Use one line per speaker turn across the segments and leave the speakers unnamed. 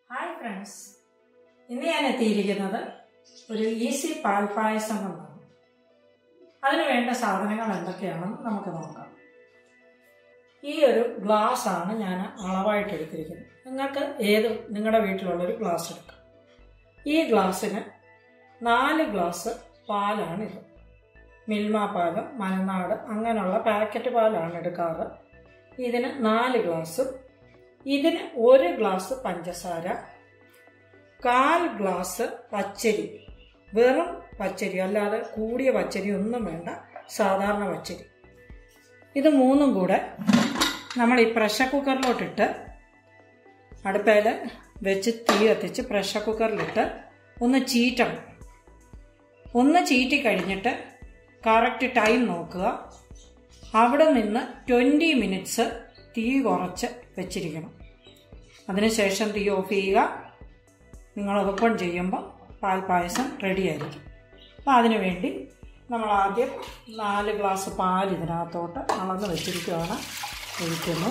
hi friends ഇന്ന് ഞാൻ എത്തിയിരിക്കുന്നത് ഒരു ഈസി പാൽ പായസം കൊണ്ടാണ് അതിന് വേണ്ട സാധനങ്ങൾ എന്തൊക്കെയാണെന്ന് നമുക്ക് നോക്കാം ഈ ഒരു ഗ്ലാസ് ആണ് ഞാൻ അളവായിട്ട് എടുത്തിരിക്കുന്നത് നിങ്ങൾക്ക് ഏത് നിങ്ങളുടെ വീട്ടിലുള്ളൊരു ഗ്ലാസ് എടുക്കാം ഈ ഗ്ലാസ്സിന് നാല് ഗ്ലാസ് പാലാണിത് മിൽമ പാല് മലനാട് അങ്ങനെയുള്ള പാക്കറ്റ് പാലാണ് എടുക്കാറ് ഇതിന് നാല് ഗ്ലാസ്സും ഇതിന് ഒരു ഗ്ലാസ് പഞ്ചസാര കാൽ ഗ്ലാസ് പച്ചരി വെറും പച്ചരി അല്ലാതെ കൂടിയ പച്ചരി ഒന്നും വേണ്ട സാധാരണ പച്ചരി ഇത് മൂന്നും കൂടെ നമ്മൾ ഈ പ്രഷർ കുക്കറിലോട്ടിട്ട് അടുപ്പയിൽ വെച്ച് തീ കത്തിച്ച് പ്രഷർ കുക്കറിലിട്ട് ഒന്ന് ചീറ്റണം ഒന്ന് ചീറ്റി കഴിഞ്ഞിട്ട് കറക്റ്റ് ടൈം നോക്കുക അവിടെ നിന്ന് ട്വൻറ്റി മിനിറ്റ്സ് തീ കുറച്ച് വെച്ചിരിക്കണം അതിനുശേഷം തീ ഓഫ് ചെയ്യുക നിങ്ങൾ ഓപ്പൺ ചെയ്യുമ്പോൾ പാൽ പായസം റെഡി ആയിരിക്കും അപ്പോൾ അതിനു വേണ്ടി നമ്മൾ ആദ്യം നാല് ഗ്ലാസ് പാൽ ഇതിനകത്തോട്ട് അളന്ന് വെച്ചിരിക്കുകയാണ് ഒഴിക്കുന്നു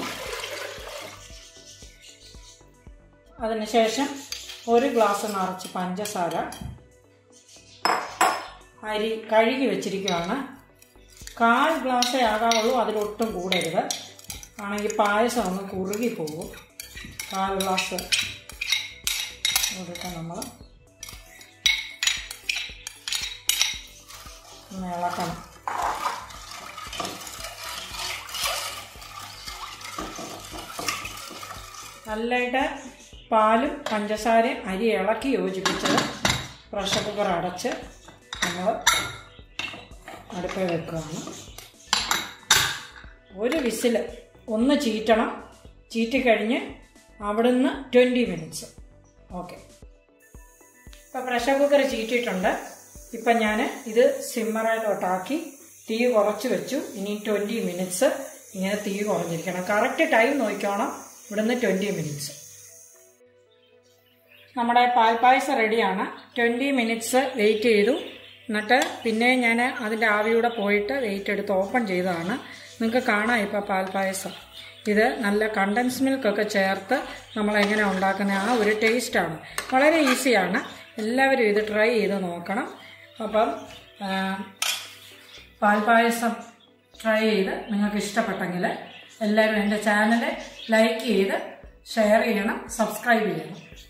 അതിനുശേഷം ഒരു ഗ്ലാസ് നിറച്ച് പഞ്ചസാര അരി കഴുകി വെച്ചിരിക്കുകയാണ് കാൽ ഗ്ലാസ്സേ ആകാവുള്ളൂ അതിലൊട്ടും കൂടരുത് ആണെങ്കിൽ പായസം ഒന്ന് കുറുകി പോകും കാൽ ഗ്ലാസ് കൊടുക്കാം നമ്മൾ ഒന്ന് ഇളക്കണം നല്ലതായിട്ട് പാലും പഞ്ചസാരയും അരി ഇളക്കി യോജിപ്പിച്ചത് പ്രഷർ കുക്കർ അടച്ച് നമ്മൾ അടുപ്പിൽ വെക്കുകയാണ് ഒരു വിസിൽ ഒന്ന് ചീറ്റണം ചീറ്റിക്കഴിഞ്ഞ് അവിടുന്ന് ട്വൻറ്റി മിനിറ്റ്സ് ഓക്കെ ഇപ്പം പ്രഷർ കുക്കർ ചീറ്റിയിട്ടുണ്ട് ഇപ്പം ഞാൻ ഇത് സിമ്മറിലോട്ടാക്കി തീ കുറച്ച് വെച്ചു ഇനി ട്വൻറ്റി മിനിറ്റ്സ് ഇങ്ങനെ തീ കുറഞ്ഞിരിക്കണം കറക്റ്റ് ടൈം നോക്കിക്കോണം ഇവിടുന്ന് ട്വൻറ്റി മിനിറ്റ്സ് നമ്മുടെ പാൽപ്പായസം റെഡിയാണ് ട്വൻറ്റി മിനിറ്റ്സ് വെയിറ്റ് ചെയ്തു എന്നിട്ട് പിന്നെ ഞാൻ അതിൻ്റെ ആവിയൂടെ പോയിട്ട് വെയിറ്റ് എടുത്ത് ഓപ്പൺ ചെയ്തതാണ് നിങ്ങൾക്ക് കാണാം ഇപ്പോൾ പാൽപ്പായസം ഇത് നല്ല കണ്ടൻസ് മിൽക്കൊക്കെ ചേർത്ത് നമ്മൾ എങ്ങനെ ഉണ്ടാക്കുന്ന ആ ഒരു ടേസ്റ്റാണ് വളരെ ഈസിയാണ് എല്ലാവരും ഇത് ട്രൈ ചെയ്ത് നോക്കണം അപ്പം പാൽപ്പായസം ട്രൈ ചെയ്ത് നിങ്ങൾക്ക് ഇഷ്ടപ്പെട്ടെങ്കിൽ എല്ലാവരും എൻ്റെ ചാനൽ ലൈക്ക് ചെയ്ത് ഷെയർ ചെയ്യണം സബ്സ്ക്രൈബ് ചെയ്യണം